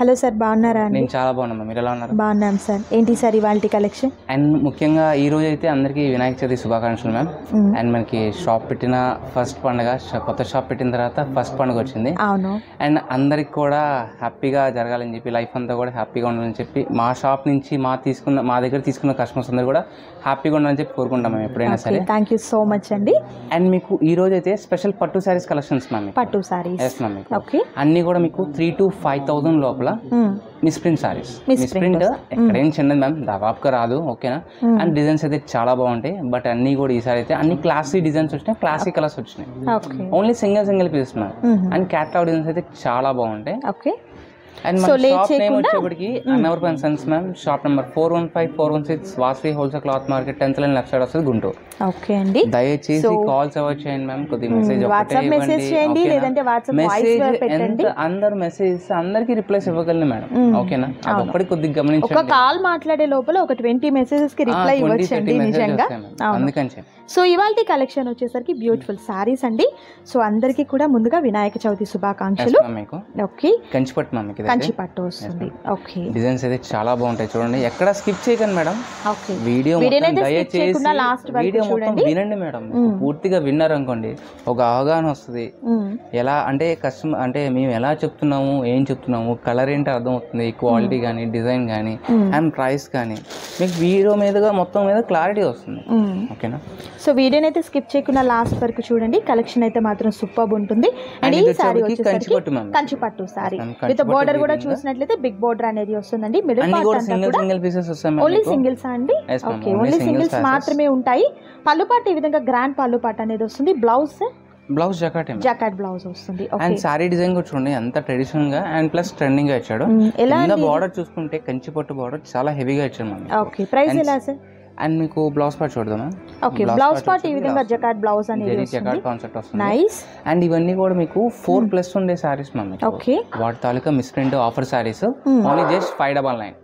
Hello sir బాగున్నారా అండి నేను చాలా బాగున్నాను మ్యామ్ మీరు ఎలా ఉన్నారు బాగున్నాం సార్ ఏంటి సార్ ఇవాళ కలెక్షన్ అండ్ ముఖ్యంగా ఈ రోజు అయితే అందరికీ వినాయక చవితి శుభాకాంక్షలు మ్యామ్ అండ్ మనకి షాప్ పెట్టిన ఫస్ట్ పండుగ ష- కొత్త షాప్ పెట్టిన తర్వాత ఫస్ట్ పండుగ వచ్చింది అవును అండ్ అందరికి కూడా హ్యాపీగా జరగాలని చెప్పి లైఫ్ అంతా కూడా హ్యాపీగా ఉండాలని చెప్పి మా షాప్ నుంచి మా తీసుకున్న మా దగ్గర తీసుకున్న కస్టమర్స్ అందరూ కూడా హ్యాపీగా ఉండాలని చెప్పి కోరుకుంటాం మేము ఎప్పుడైనా ఓకే సరే థ్యాంక్ యూ సో మచ్ అండి అండ్ మీకు ఈ రోజు అయితే స్పెషల్ పట్టు శారీస్ కలెక్షన్స్ మ్యామ్ మీకు. పట్టు సారీస్ ఎస్ మ్యామ్ మీకు ఓకే అన్నీ కూడా మీకు త్రీ టు ఫైవ్ థౌసండ్ లోపల మిస్ప్రింట్ సారీస్ Misprint మిస్ప్రింట్ ఎక్కడేం చిన్నది మ్యామ్ దాదాపుగా రాదు ఓకేనా అండ్ డిజైన్స్ అయితే చాలా బాగుంటాయి బట్ అన్నీ కూడా ఈసారి అయితే అన్ని క్లాసీ డిజైన్స్ వచ్చినాయి క్లాసీ కలర్స్ వచ్చినాయి okay only single single pieces ma'am and catalogue designs అయితే చాలా బాగుంటాయి ఓకే అండ్ So, మన late షాప్ నేమ్ చేయకుండా- వచ్చేప్పటికి అన్నవర్ పెన్ sons ma'am shop number four one five four one six Vasavi wholesale cloth market tenth line left side వస్తుంది Guntur okay అండి దయచేసి So- కాల్స్ అవాయిడ్ చేయండి మ్యామ్ కొద్దిగా మెసేజ్ WhatsApp message చేయండి, లేదంటే WhatsApp voice మెసేజ్ పెట్టండి. ఎంత అందరు మెసేజ్ అందరికి రిప్లైస్ ఇవ్వగలను మేడం ఓకేనా అదొక్కటి కొద్దిగా ఒక గమనించండి కాల్ మాట్లాడే లోపల ఒక ట్వంటీ మెసేజెస్ కి రిప్లై ఇవ్వచ్చండి నిజంగా అవును అందుకని చెప్పి సో ఇవాళ కలెక్షన్ వచ్చేసరికి బ్యూటిఫుల్ సారీస్ అండి సో అందరికీ కూడా ముందుగా వినాయక చవితి శుభాకాంక్షలు మ్యామ్ మీకు ఓకే కంచిపట్టు మ్యామ్ మీకు కంచి పట్టు వస్తుంది ఓకే డిజైన్స్ అయితే చాలా బాగుంటాయి చూడండి ఎక్కడ స్కిప్ చేయకండి మేడం ఓకే వీడియో వీడియోని మొత్తం అయితే skip దయచేసి చేయకుండా last వరకు వీడియో మొత్తం చూడండి. వినండి మేడం పూర్తిగా విన్నారు అనుకోండి ఒక అవగాహన వస్తుంది ఎలా అంటే కస్టమర్ అంటే మేము ఎలా చెప్తున్నాము ఏం చెప్తున్నాము కలర్ ఏంటి అర్థం అవుతుంది క్వాలిటీ కానీ డిజైన్ కానీ అండ్ ప్రైస్ కానీ మీకు వీడియో మీదుగా మొత్తం మీద క్లారిటీ వస్తుంది ఓకేనా సో వీడియోని అయితే స్కిప్ చేయకుండా లాస్ట్ వరకు చూడండి కలెక్షన్ అయితే మాత్రం సూపర్ ఉంటుంది అండ్ And ఈ ఇది సారీ వచ్చేసరికి వచ్చేసరికి కంచిపట్టు ma'am. కంచి పట్టు సారీ Ma'am, విత్ కంచిపట్టు బోర్డర్ కూడా weaving. చూసినట్లయితే బిగ్ బోర్డర్ అనేది వస్తుందండి మిడిల్ అన్ని పార్ట్ కూడా అంతా సింగిల్ కూడా సింగిల్ పీసెస్ వస్తాయి ఓన్లీ మ్యామ్ సింగిల్స్ అండి Yes, ma'am. Okay Only only singles singles pieces. మాత్రమే ఉంటాయి పళ్ళు పాటు ఈ విధంగా గ్రాండ్ పళ్ళు పాటు అనేది వస్తుంది blouse blouse jacquard jacket blouse వస్తుంది ఓకే అండ్ సారీ డిజైన్ కూడా చూడండి ఎంత ట్రెడిషనల్ గా అండ్ ప్లస్ ట్రెండింగ్ గా ఇచ్చాడు ఎలా కింద అండి బార్డర్ చూసుకుంటే కంచిపట్టు బార్డర్ చాలా హెవీగా ఇచ్చాడు మ్యామ్ ఓకే ప్రైస్ And ఎలా సార్ అండ్ మీకు బ్లౌజ్ పార్ట్ చూడదామా ఓకే బ్లౌజ్ పార్ట్ ఈ విధంగా జకాట్ బ్లౌజ్ అనేది జెరీ వస్తుంది చెకాట్ కాన్సెప్ట్ వస్తుంది నైస్ అండ్ ఇవన్నీ కూడా మీకు ఫోర్ ప్లస్ ఉండే సారీస్ మ్యామ్ మీకు ఓకే వాటి తాలూకా misprint offer saris only just five double nine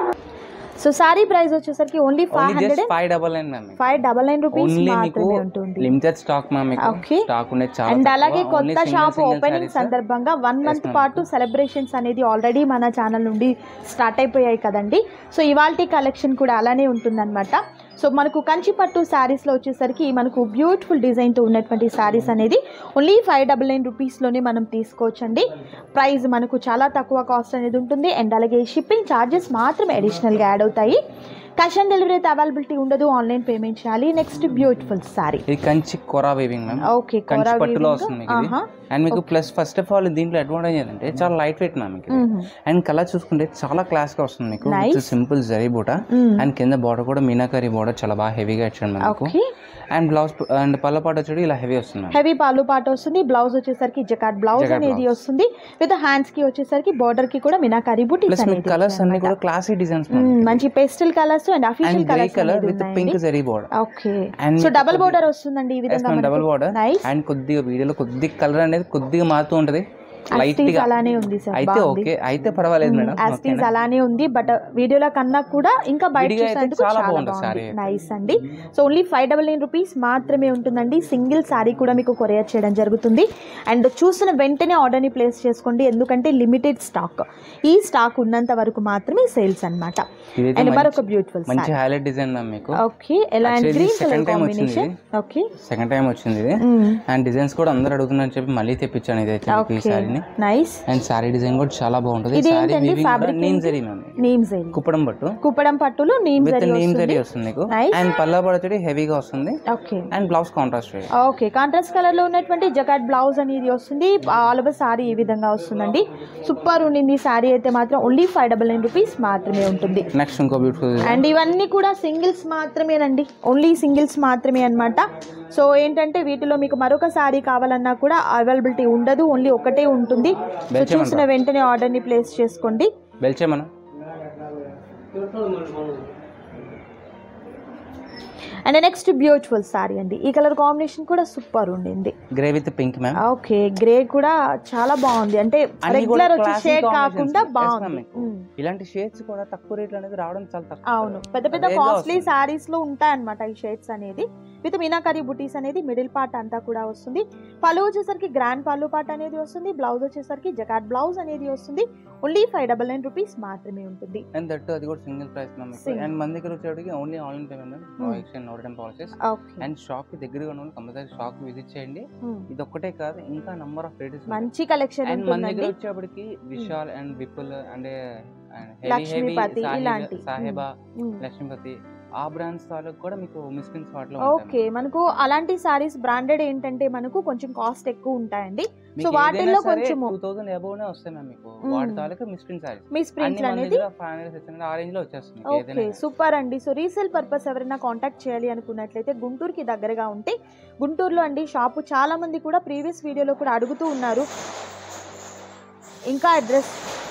so sari price వచ్చేసరికి only five only hundred just five double nine ma'am five double nine rupees only మీకు మాత్రమే ఉంటుంది లిమిటెడ్ స్టాక్ మ్యామ్ మీకు Okay. స్టాక్ ఉండేది చాలా అండ్ తక్కువ. అలాగే Only కొత్త single, షాప్ single ఓపెనింగ్ sarees. సందర్భంగా వన్ మంత్ ma'am. పాటు సెలబ్రేషన్స్ అనేది ఆల్రెడీ మన ఛానల్ నుండి స్టార్ట్ అయిపోయాయి కదండి సో ఇవాల్టి కలెక్షన్ కూడా అలానే ఉంటుందన్నమాట సో మనకు కంచి పట్టు శారీస్లో వచ్చేసరికి మనకు బ్యూటిఫుల్ డిజైన్తో ఉన్నటువంటి శారీస్ అనేది ఓన్లీ ఫైవ్ డబల్ నైన్ రూపీస్లోనే మనం తీసుకోవచ్చండి ప్రైస్ మనకు చాలా తక్కువ కాస్ట్ అనేది ఉంటుంది అండ్ అలాగే షిప్పింగ్ ఛార్జెస్ మాత్రమే అడిషనల్గా యాడ్ అవుతాయి క్యాష్ ఆన్ డెలివరీ అయితే అవైలబిలిటీ ఉండదు ఆన్లైన్ పేమెంట్ చేయాలి నెక్స్ట్ బ్యూటిఫుల్ శారీ ఇది Kanchi kora weaving ma'am okay Kanchi పట్టులో వస్తుంది మీకు ఇది అండ్ మీకు ప్లస్ ఫస్ట్ ఆఫ్ ఆల్ దీంట్లో అడ్వాంటేజ్ ఏంటంటే చాలా లైట్ వెయిట్ మ్యామ్ మీకు అండ్ కలర్ చూసుకుంటే చాలా క్లాస్ గా వస్తుంది మీకు Nice. సింపుల్ జరీ బూట అండ్ కింద బార్డర్ కూడా మీనాకరీ బార్డర్ చాలా బాగా హెవీగా ఇచ్చాడు మీకు ఓకే అండ్ బ్లౌజ్ అండ్ పళ్ళ పాట వచ్చి ఇలా హెవీ వస్తుంది మ్యామ్ హెవీ పాలు పాట వస్తుంది బ్లౌజ్ వచ్చేసరికి జకాట్ బ్లౌజ్ Jacquard అనేది blouse. వస్తుంది విత్ హ్యాండ్స్ కి వచ్చేసరికి బార్డర్ కి కూడా మినాకారి బుటీస్ ప్లస్ మీకు అనేది కలర్స్ అన్ని కూడా క్లాసీ డిజైన్స్ మ్మ్, మంచి pastel colours and and official grey colours colour అనేది విత్ ఉన్నాయండి pink zari border okay And so మీకు డబుల్ కొద్ది- బోర్డర్ వస్తుందండి ఈ విధంగా డబల్ బార్డర్ నైస్ అండ్ కొద్దిగా వీడియోలో కొద్దిగా కలర్ అనేది కొద్దిగా మారుతూ ఉంటది లైట్ గా అలానే ఉంది సార్ అయితే ఓకే అయితే పర్వాలేదు మేడం యాస్టీస్ అలానే ఉంది బట్ వీడియోలో కన్నా కూడా ఇంకా బయట విడిగా అయితే చూసేందుకు చాలా చాలా బాగుంటుంది బాగుంది saree అయితే. నైస్ అండి so only five double nine rupees మాత్రమే ఉంటుందండి సింగిల్ సారీ కూడా మీకు కొరియర్ చేయడం జరుగుతుంది అండ్ చూసిన వెంటనే ఆర్డర్ని ప్లేస్ చేసుకోండి ఎందుకంటే లిమిటెడ్ స్టాక్ ఈ స్టాక్ ఉన్నంత వరకు మాత్రమే సేల్స్ అన్నమాట ఇదైతే అండ్ మంచి- మరొక బ్యూటిఫుల్ మంచి హైలైట్ డిజైన్ మ్యామ్ మీకు ఓకే ఎలా and Actually, green second colour time వచ్చింది కాంబినేషన్ ఓకే సెకండ్ టైం వచ్చింది ఇది అండ్ డిజైన్స్ కూడా అందరు అడుగుతున్నారని చెప్పి మళ్ళీ తెప్పించాను ఇదైతే మీకు ఈ ఓకే సారీని నైస్ అండ్ సారీ డిజైన్ కూడా చాలా బాగుంటుంది ఇది సారీ ఏంటండి? వీవింగ్ కూడా Fabric నీమ్ ఏంటి? జరీ మ్యామ్ నేమ్ జరీ కుప్పడం పట్టు కుప్పడం పట్టులో నేమ్ విత్ జరీ నీమ్ జరీ వస్తుంది వస్తుంది మీకు Nice. అండ్ పల్లా పడతడి హెవీగా వస్తుంది okay and blouse contrast okay contrast colour లో ఉన్నటువంటి జకాట్ బ్లౌజ్ అనేది వస్తుంది ఆల్ ఓవర్ సారీ ఈ విధంగా వస్తుందండి సూపర్ ఉండింది సారీ అయితే మాత్రం only five double nine rupees మాత్రమే ఉంటుంది నెక్స్ట్ ఇంకో బ్యూటిఫుల్ అండ్ ఇవన్నీ కూడా సింగిల్స్ మాత్రమేనండి ఓన్లీ సింగిల్స్ మాత్రమే అన్నమాట సో ఏంటంటే వీటిలో మీకు మరొక సారీ కావాలన్నా కూడా అవైలబిలిటీ ఉండదు ఓన్లీ ఒకటే ఉంటుంది సో Belt చూసిన వెంటనే ఆర్డర్ని ప్లేస్ చేసుకోండి బెల్చే మనం అండ్ నెక్స్ట్ బ్యూటిఫుల్ సారీ అండి ఈ కలర్ కాంబినేషన్ కూడా సూపర్ ఉండింది grey with pink ma'am okay grey కూడా చాలా బాగుంది అంటే అన్ని కూడా రెగ్యులర్ వచ్చే classic షేడ్ combinations. కాకుండా Yes, బాగుంది ma'am, మీకు. ఉమ్. ఇలాంటి షేడ్స్ కూడా తక్కువ రేట్లు అనేది రావడం చాలా తక్కువ అవును పెద్ద పెద్ద Rare గా కాస్ట్లీ వస్తుంది. సారీస్ లో ఉంటాయన్నమాట ఈ షేడ్స్ అనేది విత్ మీనాకరీ బుటీస్ అనేది మిడిల్ పార్ట్ అంతా కూడా వస్తుంది పళ్ళు వచ్చేసరికి గ్రాండ్ పళ్ళు పార్ట్ అనేది వస్తుంది బ్లౌజ్ వచ్చేసరికి జకాట్ బ్లౌజ్ అనేది వస్తుంది only five double nine rupees మాత్రమే ఉంటుంది అండ్ దట్ అది కూడా single price ma'am Single. And మన దగ్గర వచ్చేటికి only online payment ma'am no Hmm. Exchange no return policies okay and shop కి దగ్గరగా ఉన్న కంపల్సరీ షాప్ విజిట్ చేయండి ఇది ఒక్కటే కాదు ఇంకా నంబర్ ఆఫ్ రేటెస్ మంచి కలెక్షన్ అండ్ మన దగ్గర ఉంటుందండి వచ్చేప్పటికి విశాల్ అండ్ విపుల్ అండ్ లక్ష్మీపతి ఇలాంటి. సాహేబా ఉమ్. లక్ష్మీపతి ఆ బ్రాండ్స్ తాలూకు కూడా మీకు మిస్ప్రింట్స్ వాటిలో ఓకే మనకు అలాంటి సారీస్ బ్రాండెడ్ ఏంటంటే మనకు కొంచెం కాస్ట్ ఎక్కువ ఉంటాయండి సో వాటిల్లో కొంచెము- టూ థౌసండ్ అబౌవ్ వస్తాయి మ్యామ్ మీకు Hmm. వాటి తాలూకా మిస్ప్రింట్ సారీస్ మీ అన్ని స్ప్రింగ్స్ మన అనేది దగ్గర ఫైవ్ హండ్రెడ్ సిక్స్ హండ్రెడ్ ఆ రేంజ్ లో వచ్చేస్తుంది మీకు ఓకే ఏదైనా సూపర్ అండి సో రీసేల్ పర్పస్ ఎవరైనా కాంటాక్ట్ చేయాలి అనుకున్నట్లయితే గుంటూరుకి దగ్గరగా ఉంటే గుంటూరులో అండి షాపు చాలా మంది కూడా ప్రీవియస్ వీడియోలో కూడా అడుగుతూ ఉన్నారు ఇంకా అడ్రస్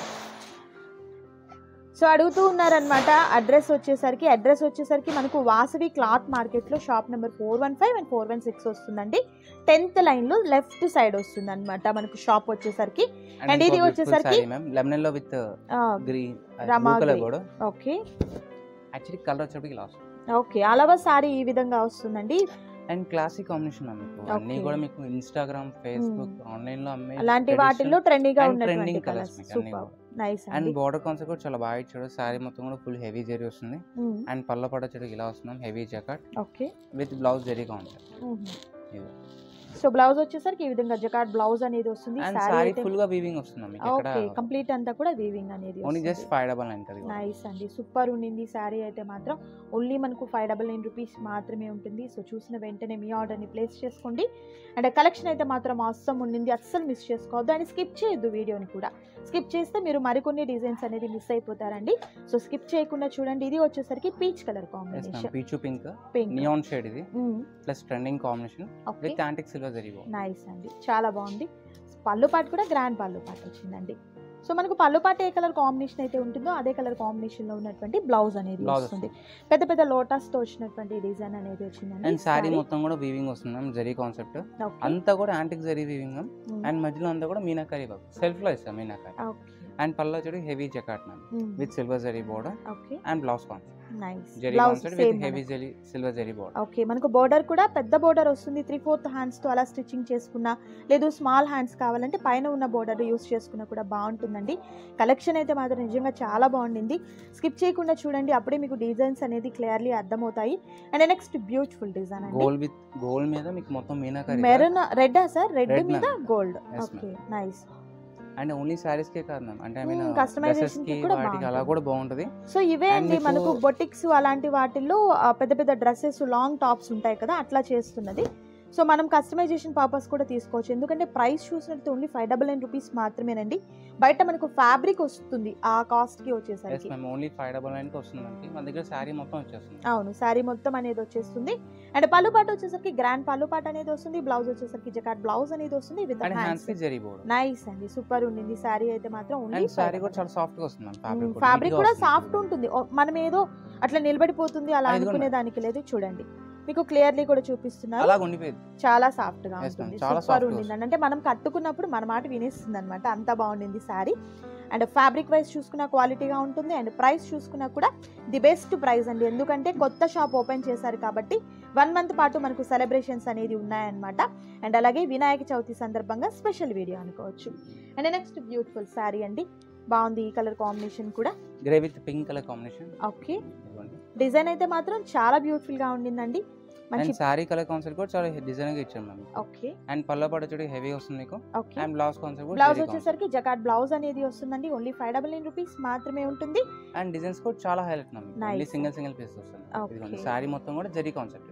సో అడుగుతూ ఉన్నారనమాట అడ్రస్ వచ్చేసరికి అడ్రస్ వచ్చేసరికి మనకు వాసవి క్లాత్ మార్కెట్లో shop number four one five and four one six వస్తుందండి టెన్త్ లైన్లో లెఫ్ట్ సైడ్ వస్తుంది అనమాట మనకు షాప్ వచ్చేసరికి And ఇది వచ్చేసరికి- మ్యామ్ లెమన్ లో విత్ ఆ, గ్రీన్ రమా కలర్ green. కూడా ఓకే యాక్చువల్లీ కలర్ వచ్చేప్పటికి లాస్ట్ ఓకే అలవ సారీ ఈ విధంగా వస్తుందండి అండ్ క్లాసిక్ కాంబినేషన్ మ్యామ్ మీకు అన్ని Okay. కూడా మీకు ఇన్స్టాగ్రామ్ ఫేస్బుక్ ఆన్లైన్ లో అమ్మే అలాంటి వాటిల్లో ట్రెండింగ్ గా and ఉన్నటువంటి trending కలర్స్ colours మీకు అన్ని సూపర్ కూడా. నైస్ అండ్ అండి బోర్డర్ కాన్సెప్ట్ కూడా చాలా బాగా ఇచ్చాడు శారీ మొత్తం కూడా ఫుల్ హెవీ జరీ వస్తుంది మ్మ్. అండ్ పళ్ళ పడ వచ్చేటికి ఇలా వస్తున్నాం heavy jacket okay with blouse zari concept మ్మ్. ఇది. సో బ్లౌజ్ వచ్చేసరికి ఈ విధంగా జకాట్ బ్లౌజ్ అనేది వస్తుంది అండ్ సారీ శారీ అయితే ఫుల్ గా వీవింగ్ వస్తుంది మీకు ఇక్కడ ఓకే కంప్లీట్ అంతా కూడా వీవింగ్ అనేది only just five double nine కదా నైస్ అండి సూపర్ ఉండింది శారీ అయితే మాత్రం ఓన్లీ మనకు ఫైవ్ డబల్ నైన్ రూపీస్ మాత్రమే ఉంటుంది సో చూసిన వెంటనే మీ ఆర్డర్ని ప్లేస్ చేసుకోండి అండ్ కలెక్షన్ అయితే మాత్రం అవసరం ఉండింది అస్సలు మిస్ చేసుకోవద్దు అండ్ స్కిప్ చేయొద్దు వీడియోని కూడా స్కిప్ చేస్తే మీరు మరికొన్ని డిజైన్స్ అనేది మిస్ అయిపోతారండి సో స్కిప్ చేయకుండా చూడండి ఇది వచ్చేసరికి peach colour combination peach pink pink neon shade ఇది plus trending combination okay with antique silver zari nice అండి చాలా బాగుంది పళ్ళు పాటు కూడా గ్రాండ్ పళ్ళు పాటు వచ్చిందండి సో మనకు పళ్ళు పాటు ఏ కలర్ కాంబినేషన్ అయితే ఉంటుందో అదే కలర్ కాంబినేషన్ లో ఉన్నటువంటి బ్లౌజ్ అనేది Blouse వస్తుంది పెద్ద పెద్ద లోటస్ తో వచ్చినటువంటి డిజైన్ అనేది వచ్చిందండి అండ్ శారీ మొత్తం కూడా వీవింగ్ వస్తుంది మ్యామ్ జరీ కాన్సెప్ట్ ఓకే అంతా కూడా antique zari weaving ma'am and మధ్యలో అంతా కూడా మీనాకరీ వర్క్ సెల్ఫ్ లో ఇస్తాం మీనాకరీ ఓకే అండ్ పళ్ళు వచ్చేది heavy jacquard ma'am with silver zari border okay and blouse concept nice zari blouse concept with same heavy zari silver zari border okay మనకు బోర్డర్ కూడా పెద్ద బోర్డర్ వస్తుంది త్రీ ఫోర్త్ హ్యాండ్స్ తో అలా స్టిచ్చింగ్ చేసుకున్నా లేదు స్మాల్ హ్యాండ్స్ కావాలంటే పైన ఉన్న బోర్డర్ యూస్ చేసుకున్నా కూడా బాగుంటుందండి కలెక్షన్ అయితే మాత్రం నిజంగా చాలా బాగుండింది స్కిప్ చేయకుండా చూడండి అప్పుడే మీకు డిజైన్స్ అనేది క్లియర్లీ అర్థమవుతాయి అండ్ నెక్స్ట్ బ్యూటిఫుల్ డిజైన్ అండి గోల్డ్ విత్ గోల్డ్ మీద మీకు మొత్తం meenakari maroon red sir red Red, మీద ma'am. Gold Yes, okay nice and only saris కే కాదు మ్యామ్ అంటే I mean Hmm, customization dresses కి కి కూడా వాటికి అలా బాగుంటుంది. కూడా బాగుంటది సో ఇవే And అండి మీకు- మనకు బొటిక్స్ అలాంటి వాటిల్లో ఆ, పెద్ద పెద్ద డ్రెస్సెస్ లాంగ్ టాప్స్ ఉంటాయి కదా అట్లా చేస్తున్నది సో మనం కస్టమైజేషన్ పర్పస్ కూడా తీసుకోవచ్చు ఎందుకంటే ప్రైస్ చూసినట్టు only five double nine rupees మాత్రమేనండి బయట మనకు ఫ్యాబ్రిక్ వస్తుంది ఆ కాస్ట్ కి ఎస్ వచ్చేసరికి ma'am only five double nine కి వస్తుంది మనకి మన దగ్గర శారీ మొత్తం వచ్చేస్తుంది అవును శారీ మొత్తం అనేది వచ్చేస్తుంది అండ్ పళ్ళు పాట వచ్చేసరికి గ్రాండ్ పళ్ళు పాట అనేది వస్తుంది బ్లౌజ్ వచ్చేసరికి జకాట్ బ్లౌజ్ అనేది వస్తుంది విత్ అండ్ హ్యాండ్స్ హ్యాండ్స్ కి జరీ బోర్డర్ నైస్ అండి సూపర్ ఉండింది శారీ అయితే మాత్రం ఓన్లీ అండ్ శారీ కూడా చాలా సాఫ్ట్ గా వస్తుంది మ్యామ్ ఫ్యాబ్రిక్ కూడా సాఫ్ట్ ఉంటుంది ఓ, మనం ఏదో అట్లా నిలబడిపోతుంది అలా ఆ, ఇదిగోండి. అనుకునే దానికి లేదు చూడండి మీకు క్లియర్లీ కూడా చూపిస్తున్నారు అలాగ ఉండిపోయింది చాలా సాఫ్ట్ గా Yes, ma'am. ఉంటుంది చాలా సూపర్ soft గా ఉండింది అంటే మనం కట్టుకున్నప్పుడు మన మాట వినేస్తుంది అనమాట అంత బాగుండింది సారీ అండ్ ఫ్యాబ్రిక్ వైజ్ చూసుకున్న క్వాలిటీగా ఉంటుంది అండ్ ప్రైస్ చూసుకున్నా కూడా ది బెస్ట్ ప్రైస్ అండి ఎందుకంటే కొత్త షాప్ ఓపెన్ చేశారు కాబట్టి వన్ మంత్ పాటు మనకు సెలబ్రేషన్స్ అనేది ఉన్నాయన్నమాట అండ్ అలాగే వినాయక చవితి సందర్భంగా స్పెషల్ వీడియో అనుకోవచ్చు అండ్ నెక్స్ట్ బ్యూటిఫుల్ శారీ అండి బాగుంది ఈ కలర్ కాంబినేషన్ కూడా grey with pink colour combination okay design అయితే మాత్రం చాలా బ్యూటిఫుల్ గా ఉండిందండి మంచి అండ్ శారీ కలర్ కాన్సెప్ట్ కూడా చాలా డిజైన్ గా ఇచ్చాం మ్యామ్ ఓకే అండ్ పళ్ళ పడ చూడ హెవీ వస్తుంది మీకు ఓకే అండ్ బ్లౌజ్ కాన్సెప్ట్ కూడా బ్లౌజ్ జరీ concept. వచ్చేసరికి జకాట్ బ్లౌజ్ అనేది వస్తుందండి only five double nine rupees మాత్రమే ఉంటుంది అండ్ డిజైన్స్ కూడా చాలా highlight ma'am Nice. Only single single piece వస్తుంది Okay. ఇదిగోండి శారీ మొత్తం కూడా జరీ కాన్సెప్ట్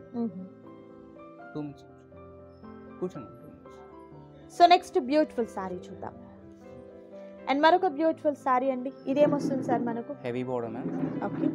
టూ మినిట్స్ కూర్చోండి two minutes. So next beautiful sari చూద్దాం అండ్ మరొక బ్యూటిఫుల్ శారీ అండి ఇదేమొస్తుంది సార్ మనకు heavy border ma'am okay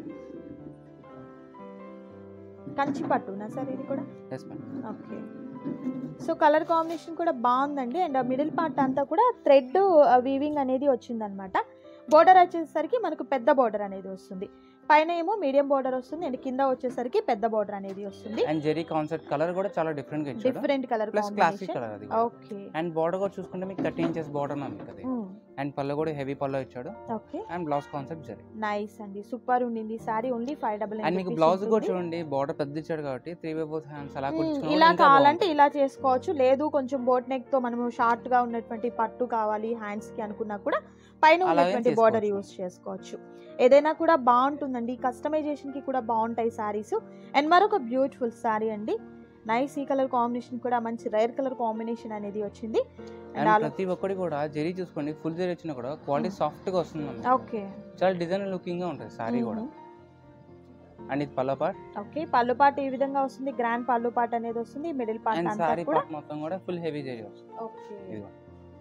Kanchi పట్టునా సార్ ఇది కూడా yes ma'am okay so colour combination కూడా బాగుందండి అండ్ మిడిల్ పార్ట్ అంతా కూడా థ్రెడ్ వీవింగ్ అనేది వచ్చిందనమాట బోర్డర్ వచ్చేసరికి మనకు పెద్ద బోర్డర్ అనేది వస్తుంది పైన ఏమో మీడియం బోర్డర్ వస్తుంది అండ్ కింద వచ్చేసరికి పెద్ద బోర్డర్ అనేది వస్తుంది అండ్ జెరీ కాన్సెప్ట్ కలర్ కూడా చాలా డిఫరెంట్ గా ఇచ్చాడు different colour plus classic colour అది ఓకే అండ్ బార్డర్ కూడా చూసుకుంటే మీకు థర్టీ ఇంచెస్ బార్డర్ మ్యామ్ మీకు అది అండ్ పళ్ళు కూడా హెవీ పళ్ళు ఇచ్చాడు okay and blouse concept zari nice అండి సూపర్ ఉండింది sari only five double and మీకు బ్లౌజ్ కూడా చూడండి బార్డర్ పెద్ద ఇచ్చాడు కాబట్టి త్రీ బై ఫోర్ హ్యాండ్స్ అలా కుట్టించుకున్నా ఇలా కూడా ఇంకా కావాలంటే బాగుంటుంది. ఇలా చేసుకోవచ్చు లేదు కొంచెం బోట్ నెక్ తో మనము షార్ట్ గా ఉన్నటువంటి పట్టు కావాలి హ్యాండ్స్ కి అనుకున్నా కూడా పైన అలాగే ఉన్నటువంటి బోర్డర్ చేసుకోవచ్చు. యూస్ చేసుకోవచ్చు ఏదైనా కూడా బాగుంటుందండి కస్టమైజేషన్ కి కూడా బాగుంటాయి సారీస్ అండ్ మరొక బ్యూటిఫుల్ సారీ అండి నైస్ ఈ కలర్ కాంబినేషన్ కూడా మంచి రైర్ కలర్ కాంబినేషన్ అనేది వచ్చింది అండ్ ప్రతి ఒక్కటి కూడా జరీ చూసుకోండి ఫుల్ జరీ వచ్చినా కూడా క్వాలిటీ సాఫ్ట్ గా వస్తుంది మ్యామ్. ఓకే చాలా డిజైన్ లుకింగ్ గా ఉంటుంది సారీ కూడా అండ్ ఇది పల్ల పార్ట్ ఓకే పళ్ళు పాట ఈ విధంగా వస్తుంది గ్రాండ్ పళ్ళు పాట అనేది వస్తుంది మిడిల్ పార్ట్ అండ్ అంతా సారీ కూడా పార్ట్ మొత్తం కూడా ఫుల్ హెవీ జరీ వస్తుంది ఓకే ఇదిగో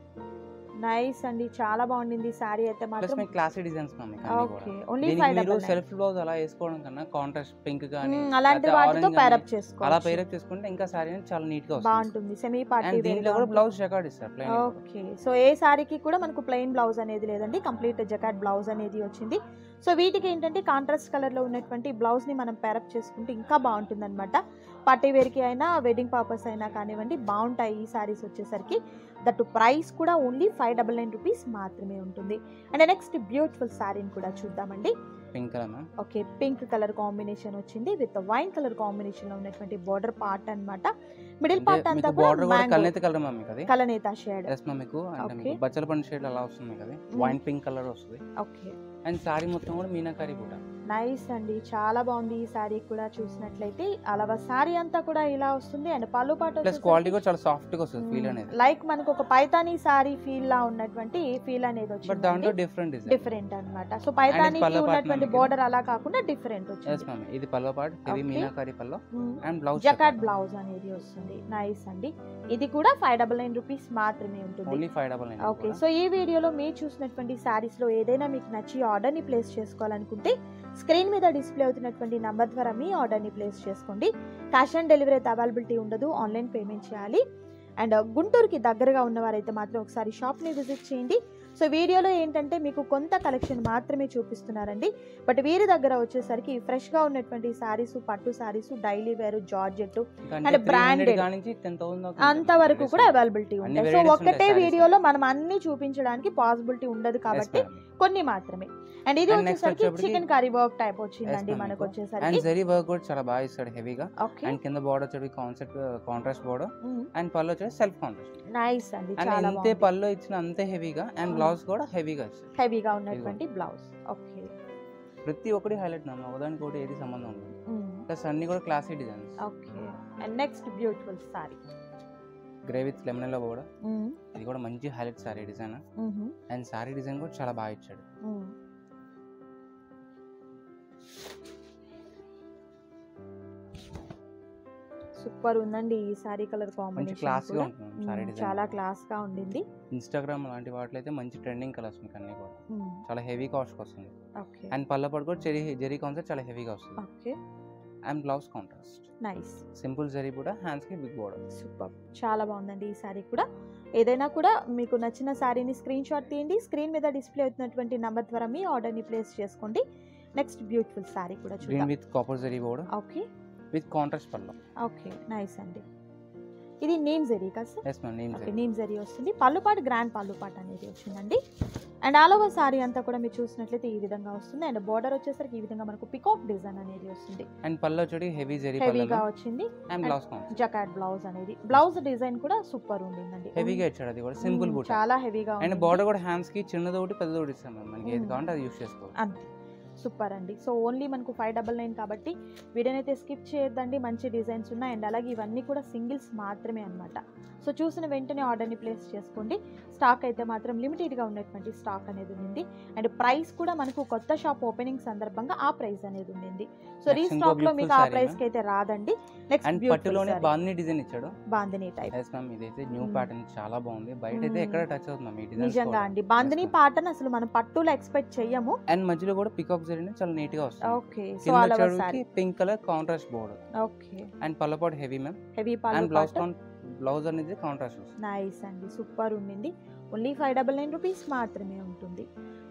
నైస్ అండి చాలా బాగుంది సారీ అయితే ప్లస్ మాత్రం మీకు క్లాసీ డిజైన్స్ మ్యామ్ మీకు అన్ని కూడా ఓకే ఓన్లీ దీనికి ఫైవ్ మీరు డబల్ సెల్ఫ్ బ్లౌజ్ అలా వేసుకోవడం కన్నా కాంట్రాస్ట్ పింక్ కానీ అలాంటి లేకపోతే వాటితో orange పేరప్ కానీ చేసుకోవచ్చు అలా పేరప్ చేసుకుంటే ఇంకా సారీ అనేది చాలా నీట్ గా వస్తుంది బాగుంటుంది సెమీ పార్టీ అండ్ దీంట్లో కూడా బ్లౌజ్ జకార్డ్ ఇస్తారు ప్లెయిన్ ఓకే సో ఏ సారీకి కూడా మనకు ప్లెయిన్ బ్లౌజ్ అనేది లేదండి కంప్లీట్ జకాట్ బ్లౌజ్ అనేది వచ్చింది సో వీటికి ఏంటంటే కాంట్రాస్ట్ కలర్ లో ఉన్నటువంటి బ్లౌజ్ ని మనం పేరప్ చేసుకుంటే ఇంకా బాగుంటుంది అనమాట పార్టీ వేర్ కి అయినా వెడ్డింగ్ పర్పస్ అయినా కానివ్వండి బాగుంటాయి ఈ సారీస్ వచ్చేసరికి దట్ ప్రైస్ కూడా only five double nine rupees మాత్రమే ఉంటుంది అండ్ నెక్స్ట్ బ్యూటిఫుల్ సారీని కూడా చూద్దామండి pink colour ma'am okay pink colour combination వచ్చింది విత్ వైన్ కలర్ కాంబినేషన్ లో ఉన్నటువంటి బోర్డర్ పార్ట్ అన్నమాట మిడిల్ పార్ట్ అంతా మీకు బార్డర్ కూడా కూడా కల్నేత కలర్ మ్యామ్ మీకు అది కలనేత షేడ్ ఎస్ మ్యామ్ మీకు అంటే Okay. మీకు బచ్చల పండు షేడ్ అలా వస్తుంది మీకు అది Mm. వైన్ పింక్ కలర్ వస్తుంది ఓకే అండ్ సారీ మొత్తం కూడా మీనాకారి కూడా నైస్ అండి చాలా బాగుంది ఈ సారీ కూడా చూసినట్లయితే అలాగ సారీ అంతా కూడా ఇలా వస్తుంది అండ్ పళ్ళు పాటు ప్లస్ క్వాలిటీ కూడా చాలా సాఫ్ట్ గా వస్తుంది ఫీల్ అనేది లైక్ మనకు ఒక పైతానీ సారీ ఫీల్ లా ఉన్నటువంటి ఫీల్ అనేది బట్ దాంట్లో వచ్చింది డిఫరెంట్ డిజైన్ డిఫరెంట్ అన్నమాట సో పైతానీకి పళ్ళు part ఉన్నటువంటి మనకి. బోర్డర్ అలా కాకుండా డిఫరెంట్ ఎస్ వచ్చింది మ్యామ్ ఇది పల్లో పార్ట్ హెవీ Okay. మీనాకారి పల్లో మ్మ్. అండ్ బ్లౌజ్ జకాట్ బ్లౌజ్ అనేది వస్తుంది నైస్ అండి ఇది కూడా ఫైవ్ డబల్ నైన్ రూపీస్ మాత్రమే ఉంటుంది only five double nine okay so ఈ వీడియోలో మీరు చూసినటువంటి సారీస్ లో ఏదైనా మీకు నచ్చి ఆర్డర్ ని ప్లేస్ చేసుకోవాలనుకుంటే స్క్రీన్ మీద డిస్ప్లే అవుతున్నటువంటి నంబర్ ద్వారా మీ ఆర్డర్ ని ప్లేస్ చేసుకోండి క్యాష్ ఆన్ డెలివరీ అయితే అవైలబిలిటీ ఉండదు ఆన్లైన్ పేమెంట్ చేయాలి అండ్ గుంటూరుకి దగ్గరగా ఉన్నవారైతే మాత్రం ఒకసారి షాప్ ని విజిట్ చేయండి సో వీడియోలో ఏంటంటే మీకు కొంత కలెక్షన్ మాత్రమే చూపిస్తున్నారండి బట్ వీరి దగ్గర వచ్చేసరికి ఫ్రెష్ గా ఉన్నటువంటి సారీస్ పట్టు సారీస్ డైలీ వేర్ జార్జెట్ అంటే branded. నుంచి టెన్ థౌసండ్ అంతవరకు కూడా అవైలబిలిటీ అన్ని ఉంటాయి సో varieties ఒక్కటే ఉంటాయి sarees వీడియోలో మనం అన్ని చూపించడానికి పాసిబిలిటీ ఉండదు కాబట్టి కొన్ని మాత్రమే అండ్ ఇది And next వచ్చేసరికి వచ్చేప్పటికి- చికెన్ కర్రీ వర్క్ టైప్ వచ్చిందండి ma'am, మనకు మీకు. వచ్చేసరికి అండ్ జరీ వర్క్ కూడా చాలా బాగా ఇస్తాడు హెవీగా ఓకే అండ్ కింద బార్డర్ వచ్చేది concept contrast border and pallu వచ్చేది సెల్ఫ్ కాంట్రాస్ట్ నైస్ అండి అండ్ చాలా ఇంతే పళ్ళు ఇచ్చిన అంతే హెవీగా అండ్ Mm. బ్లౌజ్ కూడా హెవీగా ఇచ్చాడు హెవీగా ఉన్నటువంటి బ్లౌజ్ ఓకే ప్రతి ఒక్కటి హైలైట్ మ్యామ్ ఒకదానికి ఒకటి ఏది సంబంధం ఉండదు ప్లస్ అన్ని కూడా classy designs okay and next beautiful sari grey with lemon లో కూడా ఇది కూడా మంచి highlight sari design and sari design కూడా చాలా బాగా ఇచ్చాడు సూపర్ ఉందండి ఈ సారీ కలర్ మంచి క్లాస్ గా కాంబినేషన్ ఉంటుంది సారీ డిజైన్ చాలా క్లాస్ గా ఉండింది ఇన్స్టాగ్రామ్ లాంటి వాటిలో అయితే మంచి ట్రెండింగ్ కలర్స్ మీకు అన్ని కూడా చాలా హెవీ కాస్ట్ వస్తుంది ఓకే అండ్ పళ్ళ పట్టు కూడా జెరీ జెరీ కాన్సెప్ట్ చాలా హెవీగా వస్తుంది okay and blouse contrast nice simple zari కూడా హ్యాండ్స్ కి బిగ్ బోర్డర్ సూపర్ చాలా బాగుందండి ఈ సారీ కూడా ఏదైనా కూడా మీకు నచ్చిన శారీని స్క్రీన్ షాట్ తీయండి స్క్రీన్ మీద డిస్ప్లే అవుతున్నటువంటి నంబర్ ద్వారా మీ ఆర్డర్ని ప్లేస్ చేసుకోండి నెక్స్ట్ బ్యూటిఫుల్ సారీ కూడా గ్రీన్ చూద్దాం with copper zari border okay with contrast pallu okay nice అండి ఇది నేమ్ జరీ కదా సార్ ఎస్ మ్యామ్ నేమ్ ఓకే జరీ నేమ్ జరీ వస్తుంది పళ్ళుపాటు గ్రాండ్ పళ్ళుపాటు అనేది వచ్చిందండి అండ్ ఆల్ ఓవర్ సారీ అంతా కూడా మీరు చూసినట్లయితే ఈ విధంగా వస్తుంది అండ్ బోర్డర్ వచ్చేసరికి ఈ విధంగా మనకు పికాక్ డిజైన్ అనేది వస్తుంది అండ్ పళ్ళు వచ్చేది హెవీ జరీ పళ్ళు హెవీగా వచ్చింది and blouse concept jacquard blouse అనేది బ్లౌజ్ డిజైన్ కూడా సూపర్ ఉండిందండి హెవీగా ఇచ్చాడు అది కూడా సింపుల్ మ్మ్, బూట్ చాలా హెవీగా అండ్ బార్డర్ కూడా హ్యాండ్స్ కి చిన్నది ఒకటి పెద్దది ఒకటి ఇస్తాం మ్యామ్ మనకి ఏది మ్మ్. కావాలంటే అది యూస్ చేసుకోవచ్చు అంతే సూపర్ అండి సో ఓన్లీ మనకు ఫైవ్ డబల్ నైన్ కాబట్టి వీడియోనైతే స్కిప్ చేయొద్దండి మంచి డిజైన్స్ ఉన్నాయి అండ్ అలాగే ఇవన్నీ కూడా సింగిల్స్ మాత్రమే అన్నమాట సో చూసిన వెంటనే ఆర్డర్ని ప్లేస్ చేసుకోండి స్టాక్ అయితే మాత్రం లిమిటెడ్గా ఉన్నటువంటి స్టాక్ అనేది ఉంది అండ్ ప్రైస్ కూడా మనకు కొత్త షాప్ ఓపెనింగ్ సందర్భంగా ఆ ప్రైస్ అనేది ఉండింది సో Next ఇంకో రీస్టాక్ లో మీకు ఆ beautiful saree, ప్రైస్ కి అయితే రాదండి నెక్స్ట్ అండ్ పట్టులోనే బాందిని డిజైన్ ఇచ్చాడు బాందిని టైప్ ఎస్ మ్యామ్ ఇదైతే న్యూ మ్మ్. ప్యాటర్న్ చాలా బాగుంది బయట అయితే మ్మ్. ఎక్కడ టచ్ అవుతుంది మ్యామ్ ఈ డిజైన్ నిజంగా అండి బాందిని Yes, ma'am. పాటను అసలు మనం పట్టులో ఎక్స్పెక్ట్ చెయ్యము అండ్ మధ్యలో కూడా పికాక్ జరీ చాలా నీట్ గా వస్తుంది ఓకే సో కింద ఆల్ ఓవర్ సారీ వచ్చేటికి pink colour contrast border okay and పల్లపాటు heavy ma'am heavy and blouse పాలు బ్లౌజ్ అనేది కాంట్రాస్ట్ వస్తుంది నైస్ అండి సూపర్ ఉండింది only five double nine rupees మాత్రమే ఉంటుంది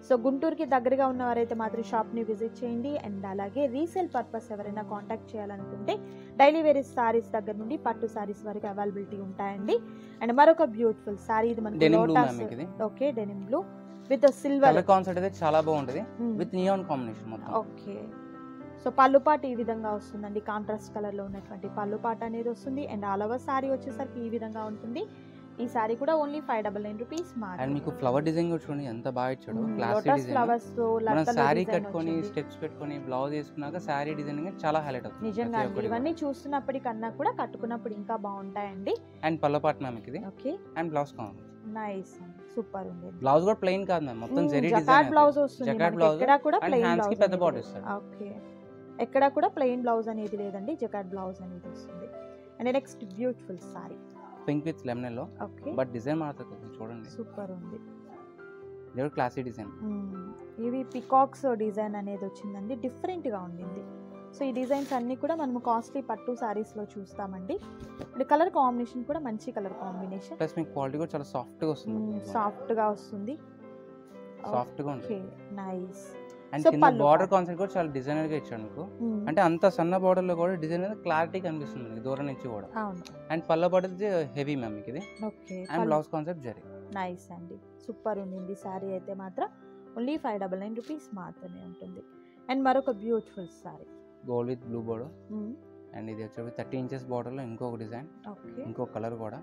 సో గుంటూరుకి దగ్గరగా ఉన్నవారైతే మాత్రం షాప్ని విజిట్ చేయండి అండ్ అలాగే రీసేల్ పర్పస్ ఎవరైనా కాంటాక్ట్ చేయాలనుకుంటే డైలీ వేర్ సారీస్ దగ్గర నుండి పట్టు సారీస్ వరకు అవైలబిలిటీ ఉంటాయండి అండ్ మరొక బ్యూటిఫుల్ సారీ ఇది మనకి డెనిమ్ బ్లూ లోటస్ మ్యామ్ మీకు ఇది okay denim blue with silver colour concept అయితే చాలా బాగుంటది విత్ నియాన్ కాంబినేషన్ మొత్తం ఓకే సో పళ్ళు పాట ఈ విధంగా వస్తుందండి కాంట్రాస్ట్ కలర్ లో ఉన్నటువంటి పళ్ళు పాట అనేది వస్తుంది అండ్ ఆల్ ఓవర్ సారీ వచ్చేసరికి ఈ విధంగా ఉంటుంది ఈ సారీ కూడా only five double nine rupees and మీకు ఫ్లవర్ డిజైన్ కూడా చూడండి ఎంత బాగా ఇచ్చాడు క్లాసీ లోటస్ డిజైన్ ఫ్లవర్స్ తో మనం లతలు శారీ design కట్టుకొని వచ్చింది. స్టెప్స్ పెట్టుకొని బ్లౌజ్ వేసుకున్నాక శారీ డిజైనింగ్ చాలా హైలైట్ అవుతుంది నిజంగా ప్రతి అండి ఒక్కటి ఇవన్నీ చూస్తున్నప్పటికన్నా కూడా కట్టుకున్నప్పుడు ఇంకా బాగుంటాయండి అండ్ పల్లపాట్ మ్యామ్ ఇది ఓకే అండ్ బ్లౌజ్ కావాలి నైస్ సూపర్ ఉంది బ్లౌజ్ కూడా ప్లెయిన్ కాదు మ్యామ్ మొత్తం జెరీ జకాట్ డిజైన్ బ్లౌజ్ వస్తుంది జకాట్ మనకి బ్లౌజ్ ఎక్కడ కూడా అండ్ ప్లెయిన్ హ్యాండ్స్ కి బ్లౌజ్ పెద్ద బార్డర్ ఇస్తాడు ఓకే ఎక్కడ కూడా ప్లెయిన్ బ్లౌజ్ అనేది లేదండి జకాట్ బ్లౌజ్ అనేది వస్తుంది and next beautiful sari pink with lemon లో ఓకే బట్ డిజైన్ మారుతుంది చూడండి సూపర్ ఉంది ఇది క్లాసీ డిజైన్ మ్మ్. ఇవి పికాక్స్ డిజైన్ అనేది వచ్చిందండి డిఫరెంట్గా ఉండింది సో ఈ డిజైన్స్ అన్నీ కూడా మనము కాస్ట్లీ పట్టు సారీస్లో చూస్తామండి అండ్ కలర్ కాంబినేషన్ కూడా మంచి కలర్ కాంబినేషన్ ప్లస్ మీకు క్వాలిటీ కూడా చాలా సాఫ్ట్ గా వస్తుంది సాఫ్ట్గా వస్తుంది సాఫ్ట్ గా ఉంటుంది ఓకే నైస్ అండ్ So, కింద పళ్ళు బార్డర్ part. కాన్సెప్ట్ కూడా చాలా డిజైనర్ గా ఇచ్చాడు మీకు అంటే అంత సన్న బార్డర్ లో కూడా డిజైన్ అనేది క్లారిటీ కనిపిస్తుంది మీకు దూరం నుంచి కూడా అవును అండ్ పళ్ళ పడితే హెవీ మ్యామ్ మీకు ఇది okay and blouse concept zari nice అండి సూపర్ ఉండింది సారీ అయితే మాత్రం only five double nine rupees మాత్రమే ఉంటుంది అండ్ మరొక beautiful sari gold with blue border and ఇది వచ్చి థర్టీ ఇంచెస్ బార్డర్ లో ఇంకొక డిజైన్ ఓకే ఇంకో కలర్ కూడా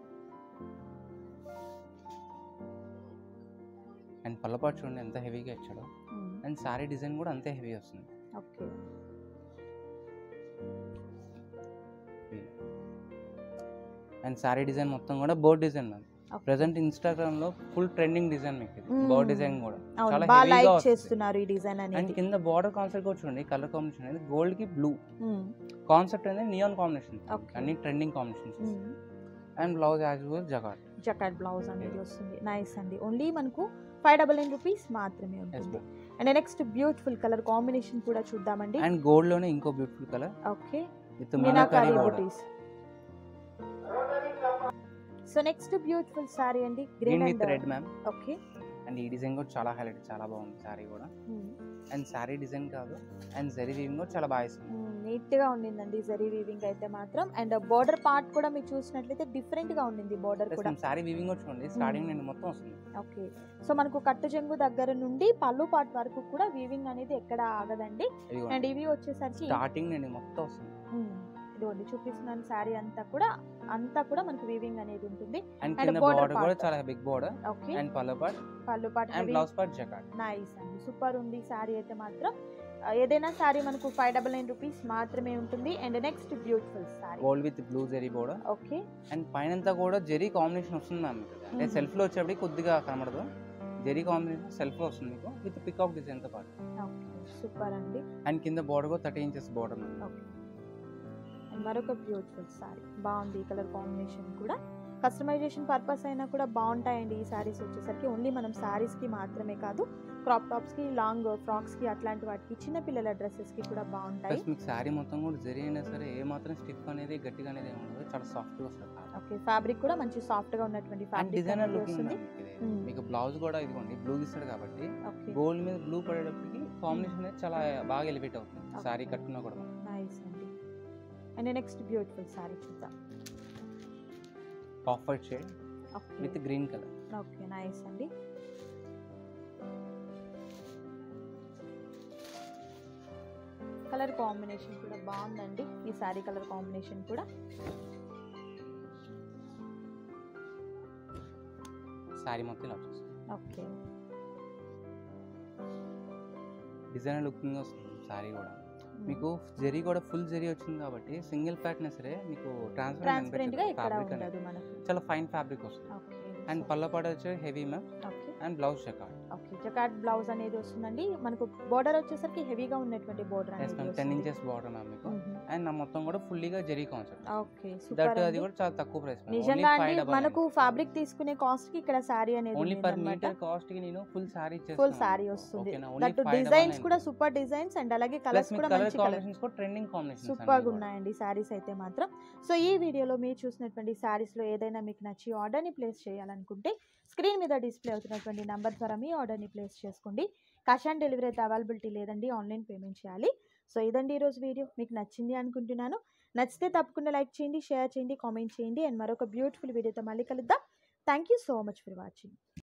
అండ్ పల్లపాటు చూడండి ఎంత హెవీగా ఇచ్చాడు అండ్ సారీ డిజైన్ కూడా అంతే హెవీ వస్తుంది ఓకే అండ్ సారీ డిజైన్ మొత్తం కూడా board design ma'am Okay. Present Instagram లో ఫుల్ ట్రెండింగ్ డిజైన్ మీకు ఇది Mm. బోర్డ్ డిజైన్ కూడా అవును చాలా బాగా heavy గా లైక్ వస్తుంది. చేస్తున్నారు ఈ డిజైన్ అండ్ అనేది కింద బార్డర్ కాన్సెప్ట్ కూడా చూడండి కలర్ కాంబినేషన్ అనేది గోల్డ్ కి బ్లూ మ్మ్. కాన్సెప్ట్ అనేది నియాన్ కాంబినేషన్ Okay. అన్ని trending combinations hmm. And blouse as usual jacquard jacquard blouse అనేది వస్తుంది నైస్ అండి ఓన్లీ మనకు ఫైవ్ డబల్ నైన్ రూపీస్ మాత్రమే ఉంటుంది and next beautiful colour combination కూడా చూద్దామండి అండ్ గోల్డ్ లోనే ఇంకో beautiful colour okay with meenakari meenakari border బుటీస్ సో నెక్స్ట్ బ్యూటిఫుల్ సారీ అండి green green with red and ma'am okay and ఈ డిజైన్ కూడా చాలా హైలైట్ చాలా బాగుంది సారీ కూడా అండ్ సారీ డిజైన్ కాదు అండ్ జరీ వీవింగ్ కూడా చాలా బాగా ఇస్తుంది నీట్ గా ఉండిందండి జరీ వీవింగ్ అయితే మాత్రం అండ్ బోర్డర్ పార్ట్ కూడా మీరు చూసినట్లయితే డిఫరెంట్ గా ఉండింది బోర్డర్ ప్లస్ కూడా సారీ వీవింగ్ కూడా చూడండి స్టార్టింగ్ నుండి మొత్తం వస్తుంది ఓకే సో మనకు కట్టు చెంగు దగ్గర నుండి పళ్ళు పార్ట్ వరకు కూడా వీవింగ్ అనేది ఎక్కడ ఆగదండి అండ్ ఇవి వచ్చేసరికి స్టార్టింగ్ నుండి మొత్తం వస్తుంది ఉమ్, ఇదిగోండి చూపిస్తున్నాను శారీ అంతా కూడా అంతా కూడా మనకు వీవింగ్ అనేది ఉంటుంది అండ్ And కింద border బార్డర్ కూడా part. చాలా big border okay and pallu part pallu part and blouse part jacquard nice అండి సూపర్ ఉంది శారీ అయితే మాత్రం ఆ, ఏదైనా శారీ మనకు ఫైవ్ డబల్ నైన్ రూపీస్ మాత్రమే ఉంటుంది and next beautiful sari gold with blue zari border okay and పైన కూడా జెరీ కాంబినేషన్ వస్తుంది మ్యామ్ మీకు అంటే Mhm. సెల్ఫ్ లో వచ్చేప్పటికి కొద్దిగా కనబడదు జెరీ కాంబినేషన్ సెల్ఫ్ లో వస్తుంది మీకు విత్ పికాక్ డిజైన్ తో పాటు ఓకే సూపర్ అండి అండ్ కింద బార్డర్ కూడా thirty inches border okay and మరొక బ్యూటిఫుల్ సారీ బాగుంది ఈ కలర్ కాంబినేషన్ కూడా కస్టమైజేషన్ పర్పస్ అయినా కూడా బాగుంటాయండి ఈ శారీస్ వచ్చేసరికి ఓన్లీ మనం శారీస్కి మాత్రమే కాదు క్రాప్ టాప్స్కి లాంగ్ ఫ్రాక్స్కి అట్లాంటి వాటికి చిన్న పిల్లల డ్రెస్సెస్కి కూడా బాగుంటాయి ప్లస్ మీకు శారీ మొత్తం కూడా జరీ అయినా సరే ఏ మాత్రం స్టిఫ్ అనేది గట్టిగా అనేది ఏమి ఉండదు చాలా సాఫ్ట్ గా వస్తుంది ఓకే ఫ్యాబ్రిక్ కూడా మంచి సాఫ్ట్గా ఉన్నటువంటి అండ్ ఫ్యాబ్రిక్ డిజైనర్ అనేది లుకింగ్ వస్తుంది Mm. మీకు బ్లౌజ్ కూడా ఇదిగోండి బ్లూ ఇస్తాడు కాబట్టి ఓకే గోల్డ్ మీద బ్లూ పడేటప్పటికి కాంబినేషన్ అనేది చాలా బాగా ఎలివేట్ అవుతుంది శారీ కట్టుకున్నా కూడా నైస్ అండి అండ్ నెక్స్ట్ బ్యూటిఫుల్ సారీ చూద్దాం off white shade okay with green colour okay nice అండి కలర్ కాంబినేషన్ కూడా బాగుందండి ఈ శారీ కలర్ కాంబినేషన్ కూడా శారీ మొత్తం ఇలా వచ్చేస్తుంది ఓకే డిజైనర్ లుకింగ్ వస్తుంది శారీ కూడా మీకు జరీ కూడా ఫుల్ జరీ వచ్చింది కాబట్టి సింగిల్ ప్యాట్నే సరే మీకు ట్రాన్స్పరెంట్ గా ట్రాన్స్పరెంట్ ఇక్కడ ఫ్యాబ్రిక్ ఉండదు అనేది మనకు చాలా ఫైన్ ఫ్యాబ్రిక్ వస్తుంది ఓకే అండ్ పల్లపాడ వచ్చి heavy ma'am okay and blouse jacquard okay jacquard blouse అనేది వస్తుందండి మనకు బోర్డర్ వచ్చేసరికి హెవీగా ఉన్నటువంటి border yes ma'am ten inches border ma'am మీకు అండ్ నా మొత్తం కూడా ఫుల్లీగా zari concept okay that super అది కూడా చాలా తక్కువ ప్రైస్ నిజంగా అండి మనకు ఫ్యాబ్రిక్ తీసుకునే కాస్ట్ కి ఇక్కడ శారీ అనేది ఓన్లీ పర్ ఉందన్నమాట. మీటర్ కాస్ట్ కి నేను ఫుల్ సారీ ఫుల్ శారీ వస్తుంది దట్ డిజైన్స్ కూడా సూపర్ డిజైన్స్ అండ్ అలాగే ప్లస్ కలర్స్ మీకు కూడా కలర్ మంచి కలర్ కాంబినేషన్స్ కూడా ట్రెండింగ్ కాంబినేషన్స్ సూపర్ గా ఉన్నాయండి శారీస్ అయితే మాత్రం సో ఈ వీడియోలో మీరు చూసినటువంటి శారీస్ లో ఏదైనా మీకు నచ్చి ఆర్డర్ ని ప్లేస్ చేయాలనుకుంటే స్క్రీన్ మీద డిస్ప్లే అవుతున్నటువంటి నంబర్ ద్వారా మీ ఆర్డర్ని ప్లేస్ చేసుకోండి క్యాష్ ఆన్ డెలివరీ అయితే అవైలబిలిటీ లేదండి ఆన్లైన్ పేమెంట్ చేయాలి సో ఇదండి ఈరోజు వీడియో మీకు నచ్చింది అనుకుంటున్నాను నచ్చితే తప్పకుండా లైక్ చేయండి షేర్ చేయండి కామెంట్ చేయండి అండ్ మరొక బ్యూటిఫుల్ వీడియోతో మళ్ళీ కలుద్దాం thank you so much for watching